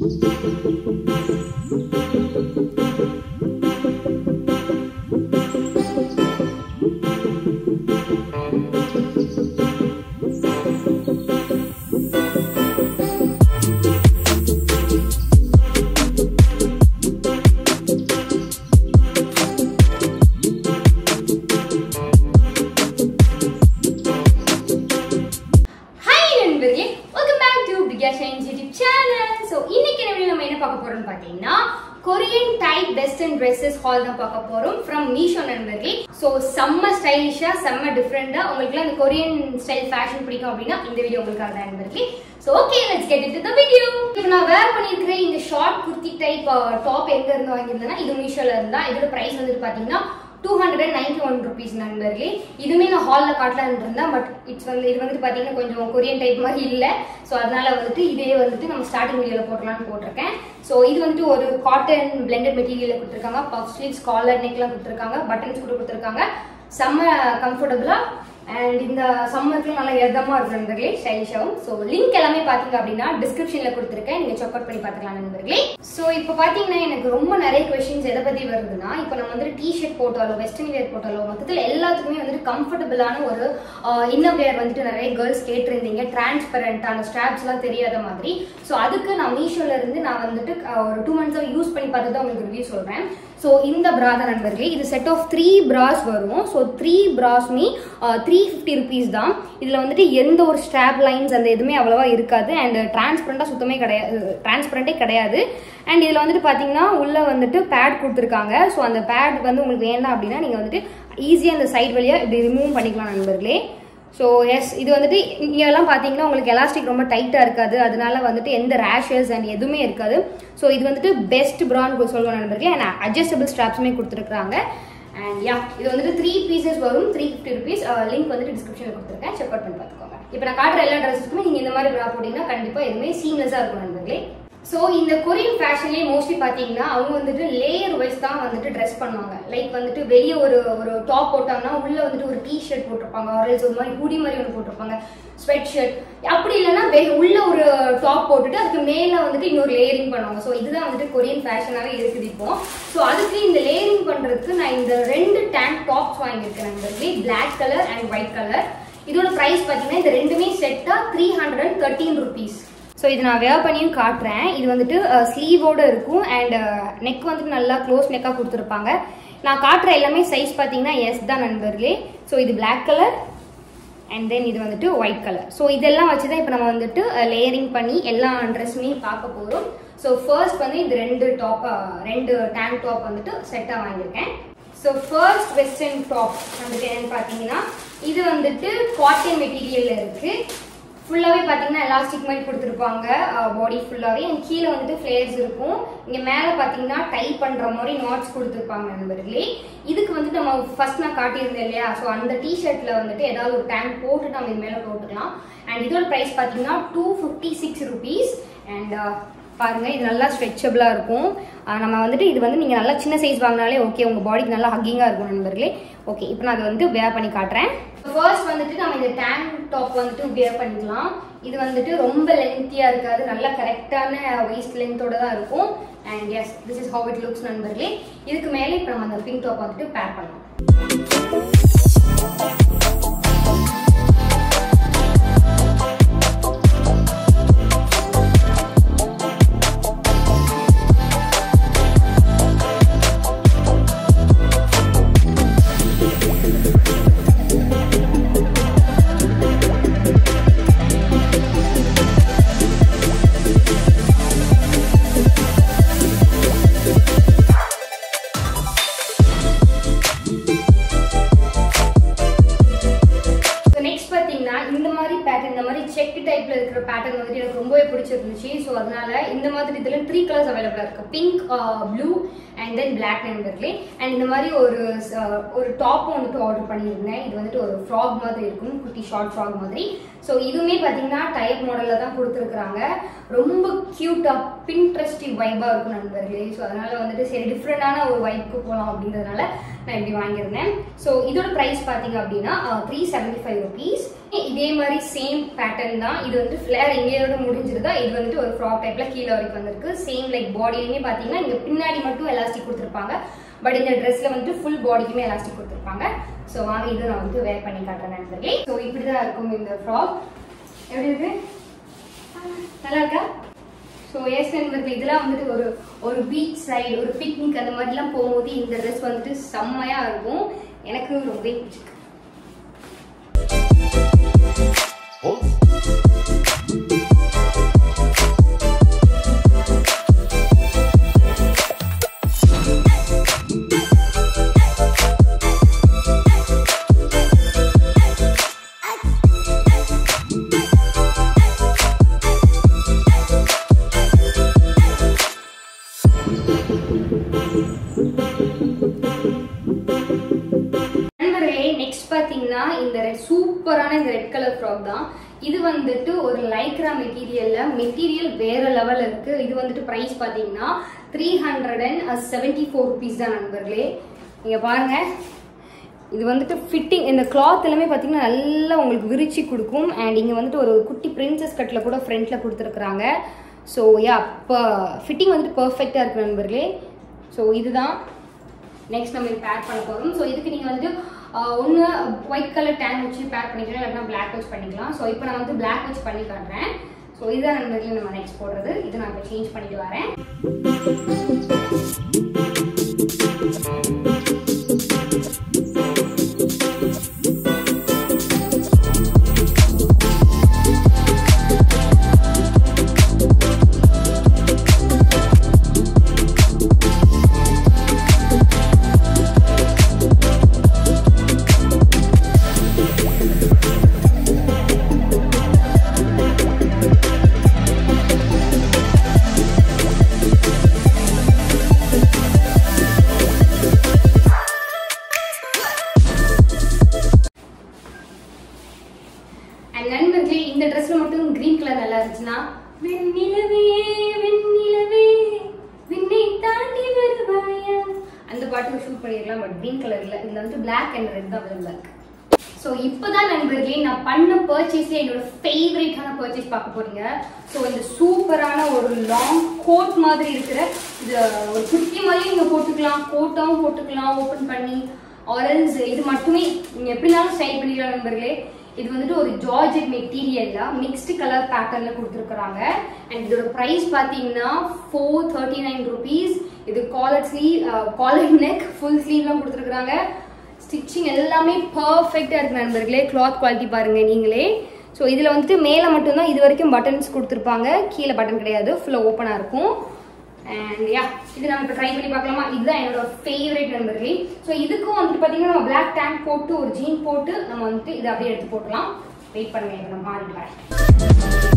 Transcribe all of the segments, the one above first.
hi நண்பர்களே welcome back to Priya shines YouTube channel so இன்னைக்கு என்ன video நம்ம என்ன பார்க்க போறோம்னு பார்த்தீங்கன்னா Korean type western dresses haul தான் பார்க்க போறோம் ஃப்ரம் மீஷோ நண்பர்களே ஸோ செம்ம ஸ்டைலிஷா செம்ம டிஃப்ரெண்டா உங்களுக்கு அந்த கொரியன் ஸ்டைல் ஃபேஷன் பிடிக்கும் அப்படின்னா இந்த வீடியோ உங்களுக்காக தான் நண்பர்களே so okay let's get into the video இப்போ நான் வேர் பண்ணியிருக்கிற இந்த ஷார்ட் குர்த்தி டைப் டாப் எங்க இருந்து வாங்கியிருந்தேன்னா இது மீஷோல இருந்தா இதோட பிரைஸ் வந்துட்டு பாத்தீங்கன்னா two hundred and ninety one rupees நண்பர்களே இதுவுமே நான் ஹாலில் காட்டலான்னு இருந்தேன் பட் இட்ஸ் வந்து இது வந்துட்டு பார்த்தீங்கன்னா கொஞ்சம் கொரியன் டைப் மாதிரி இல்லை ஸோ அதனால வந்துட்டு இதே வந்துட்டு நம்ம ஸ்டார்டிங் வீடியோவில் போட்டலாம்னு போட்டிருக்கேன் ஸோ இது வந்துட்டு ஒரு காட்டன் பிளெண்டட் மெட்டீரியலில் கொடுத்துருக்காங்க பஃப் ஸ்லீவ்ஸ் காலர் நெக்லாம் கொடுத்துருக்காங்க பட்டன்ஸ் கூட கொடுத்துருக்காங்க செம்ம கம்ஃபர்டபுளாக அண்ட் இந்த சம்மருக்கு நல்லா எதமா இருக்கும் நண்பர்களே ஸ்டைலிஷாவும் ஸோ லிங்க் எல்லாமே பார்த்தீங்க அப்படின்னா டிஸ்கிரிப்ஷன்ல கொடுத்துருக்கேன் நீங்க செக் அவுட் பண்ணி பார்த்துக்கலாம் நண்பர்களே ஸோ இப்போ பார்த்தீங்கன்னா எனக்கு ரொம்ப நிறைய கொஸ்டின்ஸ் எதை பத்தி வருதுன்னா இப்போ நம்ம வந்துட்டு டி ஷர்ட் போட்டாலோ வெஸ்டர்ன் வேர் போட்டாலோ மொத்தத்தில் எல்லாத்துக்குமே வந்துட்டு கம்ஃபர்டபுளான ஒரு இன்னர் வேர் வந்துட்டு நிறைய கேர்ள்ஸ் கேட்டிருந்தீங்க டிரான்ஸ்பரண்டான ஸ்ட்ராப்ஸ்லாம் தெரியாத மாதிரி ஸோ அதுக்கு நான் மீஷோல இருந்து நான் வந்துட்டு அஹ், ஒரு டூ மந்த்ஸாக யூஸ் பண்ணி பார்த்து தான் உங்களுக்கு ரிவ்யூ சொல்றேன் ஸோ இந்த பிரா தான் நண்பர்களே இது செட் ஆஃப் த்ரீ பிராஸ் வரும் ஸோ த்ரீ பிராஸ்மே த்ரீ ஃபிஃப்டி ருபீஸ் தான் இதில் வந்துட்டு எந்த ஒரு ஸ்ட்ராப் லைன்ஸ் அந்த எதுவுமே அவ்வளோவா இருக்காது அண்ட் டிரான்ஸ்பரண்டாக சுத்தமே கிடையாது டிரான்ஸ்பரண்டே கிடையாது அண்ட் இதில் வந்துட்டு பார்த்தீங்கன்னா உள்ளே வந்துட்டு பேட் கொடுத்துருக்காங்க ஸோ அந்த பேட் வந்து உங்களுக்கு வேண்டாம் அப்படின்னா நீங்கள் வந்துட்டு ஈஸியாக அந்த சைட் வழியாக இப்படி ரிமூவ் பண்ணிக்கலாம் நண்பர்களே ஸோ எஸ் இது வந்துட்டு இங்கெல்லாம் பார்த்தீங்கன்னா உங்களுக்கு எலாஸ்டிக் ரொம்ப டைட்டாக இருக்காது அதனால வந்துட்டு எந்த ரேஷஸ் அண்ட் எதுவுமே இருக்காது ஸோ இது வந்துட்டு பெஸ்ட் ப்ரான் சொல்லுவோம் நண்பர்களே அண்ட் அட்ஜஸ்டபிள் ஸ்ட்ராப்ஸுமே கொடுத்துருக்காங்க அண்ட் யா இது வந்துட்டு த்ரீ பீசஸ் வரும் த்ரீ ஃபிஃப்டி ருபீஸ் லிங்க் வந்துட்டு டிஸ்கிரிப்ஷனில் கொடுத்துருக்கேன் செக் அவுட் பண்ணி பார்த்துக்கோங்க இப்போ நான் காட்டுற எல்லா ட்ரெஸ்ஸுக்குமே நீங்கள் இந்த மாதிரி ப்ரா போட்டிங்கன்னா கண்டிப்பாக எதுவுமே சீம்லெஸ்ஸாக இருக்கும் நண்பர்களே ஸோ இந்த கொரியன் ஃபேஷன்லேயே மோஸ்ட்லி பார்த்தீங்கன்னா அவங்க வந்துட்டு லேயர் வைஸ் தான் வந்துட்டு ட்ரெஸ் பண்ணுவாங்க லைக் வந்துட்டு வெளியே ஒரு ஒரு டாப் போட்டாங்கன்னா உள்ள வந்துட்டு ஒரு டி ஷர்ட் போட்டிருப்பாங்க ஆரல்ஸ் ஒரு மாதிரி ஹூடி மாதிரி ஒன்று போட்டிருப்பாங்க ஸ்வெட் ஷர்ட் அப்படி இல்லைன்னா வெ உள்ள ஒரு டாப் போட்டுட்டு அதுக்கு மேலே வந்துட்டு இன்னொரு லேயரிங் பண்ணுவாங்க ஸோ இதுதான் வந்துட்டு கொரியன் ஃபேஷனாகவே இருக்குது இப்போ ஸோ அதுக்கு இந்த லேயரிங் பண்ணுறதுக்கு நான் இந்த ரெண்டு டேங்க் டாப்ஸ் வாங்கியிருக்கேன் நண்பர்களே black colour and white colour இதோட ப்ரைஸ் பார்த்தீங்கன்னா இந்த ரெண்டுமே செட்டாக three hundred and thirteen rupees so இது நான் வேர் பண்ணியும் காட்டுறேன் இது வந்துட்டு ஸ்லீவோட இருக்கும் அண்ட் நெக் வந்துட்டு நல்லா க்ளோஸ் நெக்காக கொடுத்துருப்பாங்க நான் காட்டுற எல்லாமே சைஸ் பார்த்தீங்கன்னா எஸ் தான் நண்பர்களே ஸோ இது பிளாக் கலர் அண்ட் தென் இது வந்துட்டு ஒயிட் கலர் ஸோ இதெல்லாம் வச்சு தான் இப்போ நம்ம வந்துட்டு லேயரிங் பண்ணி எல்லா ட்ரெஸ்ஸுமே பார்க்க போகிறோம் ஸோ ஃபர்ஸ்ட் வந்து இது ரெண்டு டாப் ரெண்டு டேங்க் டாப் வந்துட்டு செட்டாக வாங்கியிருக்கேன் ஸோ ஃபர்ஸ்ட் வெஸ்டர்ன் டாப் வந்துட்டு என்னன்னு பார்த்தீங்கன்னா இது வந்துட்டு காட்டன் மெட்டீரியலில் இருக்குது ஃபுல்லாகவே பார்த்தீங்கன்னா எலாஸ்டிக் மாதிரி கொடுத்துருப்பாங்க பாடி ஃபுல்லாகவே அண்ட் கீழே வந்துட்டு ஃப்ளேர்ஸ் இருக்கும் இங்கே மேலே பார்த்தீங்கன்னா டை பண்ணுற மாதிரி நாட்ஸ் கொடுத்துருப்பாங்க நண்பர்களே இதுக்கு வந்துட்டு நம்ம ஃபர்ஸ்ட் நான் காட்டியிருந்தேன் இல்லையா ஸோ அந்த டிஷர்ட்டில் வந்துட்டு ஏதாவது ஒரு டேங்க் போட்டு நம்ம இது மேலே போட்டுக்கலாம் அண்ட் இதோட ப்ரைஸ் பார்த்தீங்கன்னா two fifty six rupees and பாருங்க இது நல்லா ஸ்ட்ரெச்சபிளாக இருக்கும் ஆஹ் நம்ம வந்துட்டு இது வந்து நீங்கள் நல்லா சின்ன சைஸ் வாங்கினாலே ஓகே உங்கள் பாடிக்கு நல்லா ஹக்கிங்காக இருக்கும் நண்பர்களே ஓகே இப்போ நான் அதை வந்து வேர் பண்ணி காட்டுறேன் ஃபர்ஸ்ட் வந்துட்டு நம்ம இந்த டேங்க் டாப் வந்துட்டு வேர் பண்ணிக்கலாம் இது வந்துட்டு ரொம்ப லென்த்தியாக இருக்காது நல்லா கரெக்டான வெயிஸ்ட் லென்த்தோட தான் இருக்கும் and yes this is how it looks நண்பர்களே இதுக்கு மேலே இப்போ நம்ம அந்த பிங்க் டாப் வந்துட்டு பேர் பண்ணலாம் நெக்ஸ்ட் பார்த்தீங்கன்னா இந்த மாதிரி பேட்டர்ன் இந்த மாதிரி செக் டைப்ல இருக்கிற பேட்டர்ன் வந்துட்டு எனக்கு ரொம்பவே பிடிச்சிருந்துச்சு ஸோ அதனால இந்த மாதிரி இதில் த்ரீ கலர்ஸ் அவைலபிளாக இருக்கு pink blue and then black நண்பர்களே அண்ட் இந்த மாதிரி ஒரு ச- ஒரு டாப் வந்துட்டு ஆர்டர் பண்ணியிருந்தேன் இது வந்துட்டு ஒரு ஃப்ராக் மாதிரி இருக்கும் குட்டி ஷார்ட் ஃப்ராக் மாதிரி ஸோ இதுவுமே பார்த்தீங்கன்னா டைப் மாடலில் தான் கொடுத்துருக்குறாங்க ரொம்ப க்யூட்டாக பின்ட்ரெஸ்டிவ் வைபாக இருக்கும் நண்பர்களே ஸோ அதனால வந்துட்டு சரி டிஃப்ரெண்டான ஒரு வைப்புக்கு போகலாம் அப்படின்றதுனால நான் இப்படி வாங்கியிருந்தேன் ஸோ இதோட ப்ரைஸ் பார்த்தீங்க அப்படின்னா த்ரீ செவன்டி ஃபைவ் ருபீஸ் இதே மாதிரி சேம் பேட்டர்ன் தான் இது வந்து ஃபிளேர் இங்கேயோட முடிஞ்சிருதா இது வந்துட்டு ஒரு ஃப்ராக் டைப்ல கீழே வரைக்கும் வந்திருக்கு சேம் லைக் பாடியுமே பார்த்தீங்கன்னா இங்கே பின்னாடி மட்டும் எலாஸ்டிக் கொடுத்துருப்பாங்க பட் இந்த ட்ரெஸ்ல வந்துட்டு ஃபுல் பாடிக்குமே எலாஸ்டிக் கொடுத்துருப்பாங்க ஸோ வாங்க இது நான் வந்து வேர் பண்ணி காட்டுறேன் நண்பர்களே ஸோ இப்படி தான் இருக்கும் இந்த ஃப்ராக் எப்படி இருக்கு நல்லா இருக்கா ஸோ எஸ் நண்பர்கள் இதெல்லாம் வந்துட்டு ஒரு ஒரு பீச் சைடு ஒரு பிக்னிக் அந்த மாதிரிலாம் போகும்போது இந்த ட்ரெஸ் வந்துட்டு செம்மையா இருக்கும் எனக்கு ரொம்பவே பிடிச்சிருக்கு நண்பர்களே நெக்ஸ்ட் பாத்தீங்கன்னா இந்த சூப்பரான இந்த ரெட் கலர் ஃப்ராக் தான் இது வந்துட்டு ஒரு லைக்ரா மெட்டீரியல்ல மெட்டீரியல் வேற லெவல் இருக்கு இது வந்துட்டு பிரைஸ் பாத்தீங்கன்னா three hundred and seventy four rupees தான் நண்பர்களே நீங்க பாருங்க இது வந்துட்டு ஃபிட்டிங் இந்த கிளாத் எல்லாமே பார்த்தீங்கன்னா நல்லா உங்களுக்கு விரிச்சு கொடுக்கும் அண்ட் இங்கே வந்துட்டு ஒரு குட்டி பிரின்சஸ் கட்டில் கூட ஃப்ரண்ட்டில் கொடுத்துருக்குறாங்க ஸோ யா இப்போ ஃபிட்டிங் வந்துட்டு பர்ஃபெக்டாக இருக்கு நண்பர்களே ஸோ இதுதான் நெக்ஸ்ட் நம்ம பேர் பண்ண போகிறோம் ஸோ இதுக்கு நீங்கள் வந்துட்டு ஒன்று ஒயிட் கலர் டேன் வச்சு பேர் பண்ணிக்கலாம் இல்லைன்னா பிளாக் வச்சு பண்ணிக்கலாம் ஸோ இப்போ நான் வந்து பிளாக் வச்சு பண்ணி காட்டுறேன் ஸோ இதுதான் நண்பர்களே நம்ம நெக்ஸ்ட் போடுறது இது நான் இப்போ சேஞ்ச் பண்ணிட்டு வரேன் அண்ட் நண்பர்களே இந்த ட்ரெஸ்ல மட்டும் கிரீன் கலர் நல்லா இருந்துச்சுன்னா வெண்ணிலவே வெண்ணிலவே விண்ணை தாண்டி வருவாயா அந்த பாட்டுக்கு ஷூட் பண்ணிடலாம் பட் கிரீன் கலர் இல்ல இதுல வந்து பிளாக் அண்ட் ரெட் தான் அவைலபிள் இருக்கு ஸோ இப்போதான் நண்பர்களே நான் பண்ண பர்ச்சேஸ்ல என்னோட ஃபேவரேட்டான பர்ச்சேஸ் பார்க்க போறீங்க ஸோ இந்த சூப்பரான ஒரு லாங் கோட் மாதிரி இருக்கிற இது ஒரு குர்த்தி மாதிரி நீங்க போட்டுக்கலாம் கோட்டாவும் போட்டுக்கலாம் ஓப்பன் பண்ணி ஆரஞ்ச் இது மட்டுமே நீங்க எப்படினாலும் ஸ்டைல் பண்ணிக்கலாம் நண்பர்களே இது வந்துட்டு ஒரு ஜார்ஜெட் மெட்டீரியல்ல மிக்ஸ்டு கலர் பேட்டர்ன்ல கொடுத்துருக்காங்க அண்ட் இதோட பிரைஸ் பாத்தீங்கன்னா ஃபோர் தேர்ட்டி நைன் ருபீஸ் இது collar sleeve collar neck full ஸ்லீவ்லாம் கொடுத்துருக்காங்க ஸ்டிச்சிங் எல்லாமே பர்ஃபெக்டாக இருக்கு நண்பர்களே கிளாத் குவாலிட்டி பாருங்க நீங்களே ஸோ இதில் வந்துட்டு மேலே மட்டும்தான் இது வரைக்கும் பட்டன்ஸ் கொடுத்துருப்பாங்க கீழே பட்டன் கிடையாது ஃபுல்லாக ஓப்பனாக இருக்கும் அண்ட் யா இது நம்ம இப்போ ட்ரை பண்ணி பார்க்கலாமா இதுதான் என்னோட ஃபேவரட் நண்பர்களே ஸோ இதுக்கும் வந்துட்டு பார்த்தீங்கன்னா நம்ம பிளாக் டேங்க் போட்டு ஒரு ஜீன் போட்டு நம்ம வந்துட்டு இதை அப்படியே எடுத்து போட்டுலாம் வெயிட் பண்ணுங்க இப்போ நம்ம மாறிட்டு வரேன்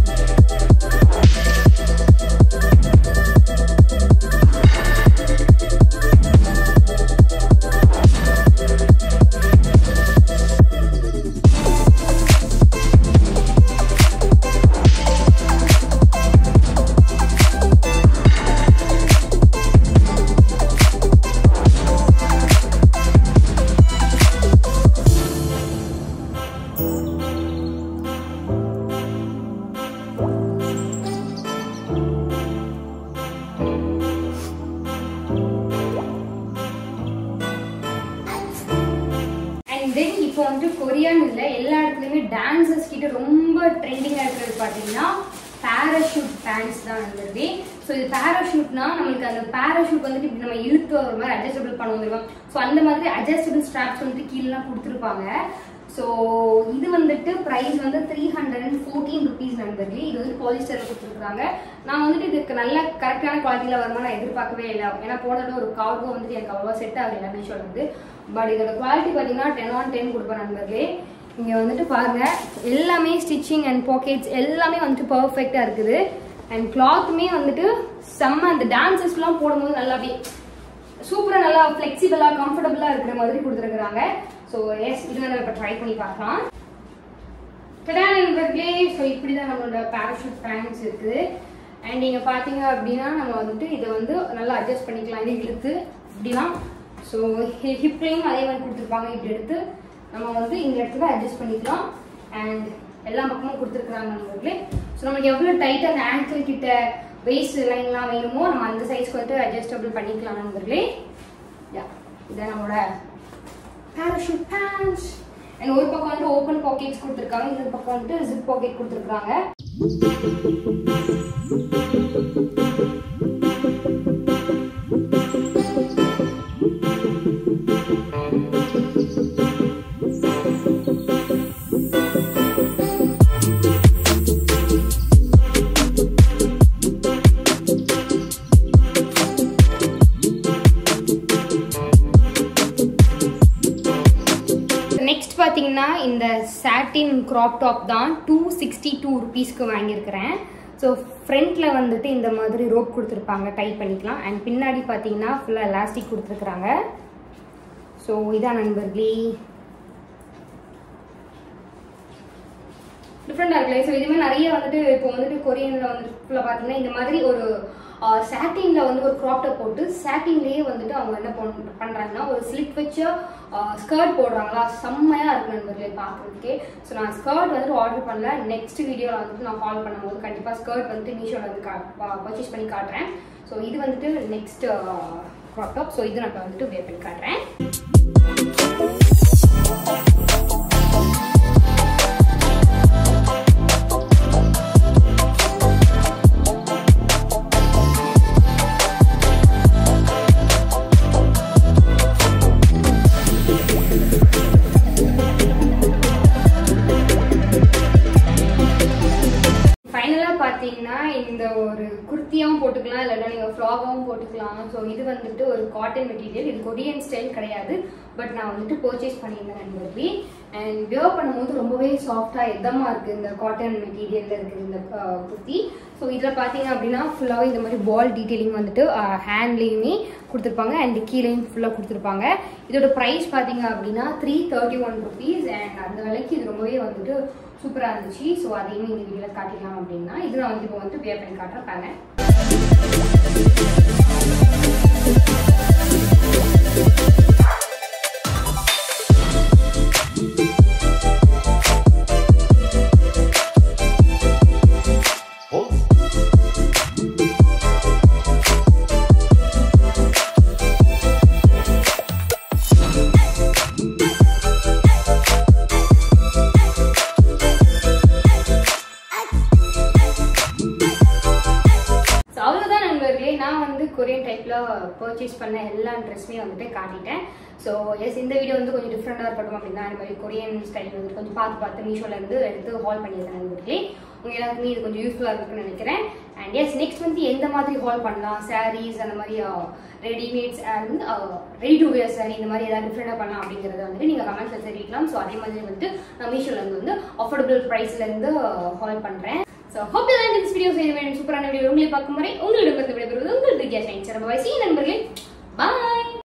அண்ட் தென் இப்போ வந்து கொரியான்னு இல்லை எல்லா இடத்துலையுமே டான்சர்ஸ் கிட்ட ரொம்ப ட்ரெண்டிங்காக இருக்கிறது பார்த்தீங்கன்னா பேராஷூட் பேண்ட்ஸ் தான் வந்துருது ஸோ இது பேராஷூட்னா நம்மளுக்கு அந்த பேராஷூட் வந்துட்டு இப்படி நம்ம இழுத்து ஒரு மாதிரி அட்ஜஸ்டபிள் பண்ண வந்துருவோம் ஸோ அந்த மாதிரி அட்ஜஸ்டபிள் ஸ்ட்ராப்ஸ் வந்துட்டு கீழெலாம் கொடுத்துருப்பாங்க ஸோ இது வந்துட்டு ப்ரைஸ் வந்து three hundred and fourteen rupees நண்பர்களே இது வந்து பாலிஸ்டரில் கொடுத்துருக்காங்க நான் வந்துட்டு இதுக்கு நல்ல கரெக்டான குவாலிட்டியில் வருமா நான் எதிர்பார்க்கவே இல்லை ஏன்னா போன தடவை ஒரு கார்கோ வந்துட்டு எனக்கு அவ்வளோவா செட் ஆகல மீஷோல இருந்து பட் இதோட குவாலிட்டி பார்த்தீங்கன்னா டென் ஆன் டென் கொடுப்பேன் நண்பர்களே இங்கே வந்துட்டு பாருங்க எல்லாமே ஸ்டிச்சிங் அண்ட் பாக்கெட்ஸ் எல்லாமே வந்துட்டு பர்ஃபெக்டாக இருக்குது அண்ட் கிளாத்துமே வந்துட்டு செம்ம அந்த டான்சஸ்லாம் போடும்போது நல்லா அப்படியே சூப்பரா நல்லா ஃபிளெக்சிபிளா கம்ஃபர்டபுளா இருக்கிற மாதிரி கொடுத்துருக்காங்க ஸோ எஸ் இது நம்ம இப்போ ட்ரை பண்ணி பார்க்கலாம் கடான நண்பர்களே ஸோ இப்படி தான் நம்மளோட பேராஷூட் பேண்ட்ஸ் இருக்குது அண்ட் நீங்க பார்த்தீங்க அப்படின்னா நம்ம வந்துட்டு இதை வந்து நல்லா அட்ஜஸ்ட் பண்ணிக்கலாம் இது இழுத்து இப்படிலாம் ஸோ ஹிப்லையும் அதே மாதிரி கொடுத்துருப்பாங்க இப்படி எடுத்து நம்ம வந்து இந்த இடத்துல அட்ஜஸ்ட் பண்ணிக்கலாம் அண்ட் எல்லா பக்கமும் கொடுத்துருக்குறாங்க நண்பர்களே ஸோ நமக்கு எவ்வளோ டைட்டாக அந்த ஆங்கிள் கிட்ட வெயிஸ்ட் லைன்லாம் வேணுமோ நம்ம அந்த சைஸ்க்கு வந்துட்டு அட்ஜஸ்டபிள் பண்ணிக்கலாம் நண்பர்களே யா இதான் நம்மளோட பேராஷூட் பேண்ட்ஸ் அண்ட் ஒரு பக்கம் வந்து ஓப்பன் பாக்கெட்ஸ் கொடுத்துருக்காங்க இன்னொரு பக்கம் வந்துட்டு ஜிப் பாக்கெட் கொடுத்துருக்காங்க நெக்ஸ்ட் பார்த்தீங்கன்னா இந்த சாட்டின் கிராப் டாப் தான் டூ சிக்ஸ்டி டூ ருபீஸ்க்கு வாங்கியிருக்கிறேன் ஸோ ஃப்ரண்ட்டில் வந்துட்டு இந்த மாதிரி ரோப் கொடுத்துருப்பாங்க டைப் பண்ணிக்கலாம் அண்ட் பின்னாடி பார்த்தீங்கன்னா ஃபுல்லாக எலாஸ்டிக் கொடுத்துருக்குறாங்க ஸோ இதான் நண்பர்களே டிஃப்ரெண்டாக இருக்குல்ல ஸோ இதுவுமே நிறைய வந்துட்டு இப்போ வந்துட்டு கொரியனில் வந்துட்டு ஃபுல்லாக பார்த்தீங்கன்னா இந்த மாதிரி ஒரு சாட்டினில் வந்து ஒரு க்ராப்டை போட்டு சாட்டின்லேயே வந்துட்டு அவங்க என்ன பண் பண்ணுறாங்கன்னா ஒரு ஸ்லிட் வச்ச ஸ்கர்ட் போடுறாங்களா செம்மையாக இருக்கு நண்பர்களே பார்க்குறதுக்கே ஸோ நான் ஸ்கர்ட் வந்துட்டு ஆர்டர் பண்ணல நெக்ஸ்ட் வீடியோவில் வந்துட்டு நான் கால் பண்ணும்போது கண்டிப்பாக ஸ்கர்ட் வந்துட்டு மீஷோவில் வந்து கா பர்ச்சேஸ் பண்ணி காட்டுறேன் ஸோ இது வந்துட்டு நெக்ஸ்ட் க்ராப் டாப் ஸோ இது நான் இப்ப வந்துட்டு வேர் பண்ணி காட்டுறேன் ஃபைனலாக பார்த்தீங்கன்னா இந்த ஒரு குர்த்தியாவும் போட்டுக்கலாம் இல்லைன்னா நீங்கள் ஃப்ராகாவும் போட்டுக்கலாம் ஸோ இது வந்துட்டு ஒரு காட்டன் மெட்டீரியல் இது கொரியன் ஸ்டைல் கிடையாது பட் நான் வந்துட்டு பர்ச்சேஸ் பண்ணியிருந்தேன் நண்பர்களே அண்ட் வியர் பண்ணும்போது ரொம்பவே சாஃப்டாக எதமாக இருக்குது இந்த காட்டன் மெட்டீரியலில் இருக்குது இந்த அஹ், குர்த்தி ஸோ இதில் பார்த்தீங்க அப்படின்னா ஃபுல்லாகவே இந்த மாதிரி பால் டீட்டெயிலிங் வந்துட்டு ஹேண்ட்லேயுமே கொடுத்துருப்பாங்க அண்ட் கீழேயும் ஃபுல்லாக கொடுத்துருப்பாங்க இதோட ப்ரைஸ் பார்த்தீங்க அப்படின்னா three thirty one rupees and அந்த விலைக்கு இது ரொம்பவே வந்துட்டு சூப்பராக இருந்துச்சு ஸோ அதையுமே இந்த வீடியோவில் காட்டிடலாம் அப்படின்னா இது நான் வந்து இப்போ வந்து வியர் பண்ணி காட்டுறேன் பாருங்க ஸோ அவ்வளோதான் நண்பர்களே நான் வந்து கொரியன் டைப்பில் பர்ச்சேஸ் பண்ண எல்லா ட்ரெஸ்ஸுமே வந்துட்டு காட்டிட்டேன் ஸோ எஸ் இந்த வீடியோ வந்து கொஞ்சம் டிஃப்ரெண்ட்டாக இருக்கட்டும் அப்படின்னா இந்த மாதிரி கொரியன் ஸ்டைல் வந்து கொஞ்சம் பார்த்து பார்த்து மீஷோல இருந்து எடுத்து ஹால் பண்ணியிருக்கேன் நண்பர்களே உங்கள் எல்லாருக்குமே இது கொஞ்சம் யூஸ்ஃபுல்லாக இருக்குன்னு நினைக்கிறேன் அண்ட் எஸ் நெக்ஸ்ட் வந்து எந்த மாதிரி ஹால் பண்ணலாம் சாரீஸ் அந்த மாதிரி readymades and ready to wear sari இந்த மாதிரி ஏதாவது டிஃப்ரெண்டாக பண்ணலாம் அப்படிங்கிறத வந்துட்டு நீங்கள் கமெண்ட்ஸில் தெரிவிக்கலாம் ஸோ அதே மாதிரி வந்துட்டு நான் மீஷோல இருந்து வந்து அஃபோர்டபுள் ப்ரைஸ்லேருந்து ஹால் பண்ணுறேன் so hope you like this video செய்ய வேண்டும் சூப்பரான வீடியோ உங்களை பார்க்கும் முறை உங்களிடம் இருந்து விடைபெறுவது உங்கள் திவ்யா ஷைன் சிறப்பு வயசு நண்பர்களே பாய்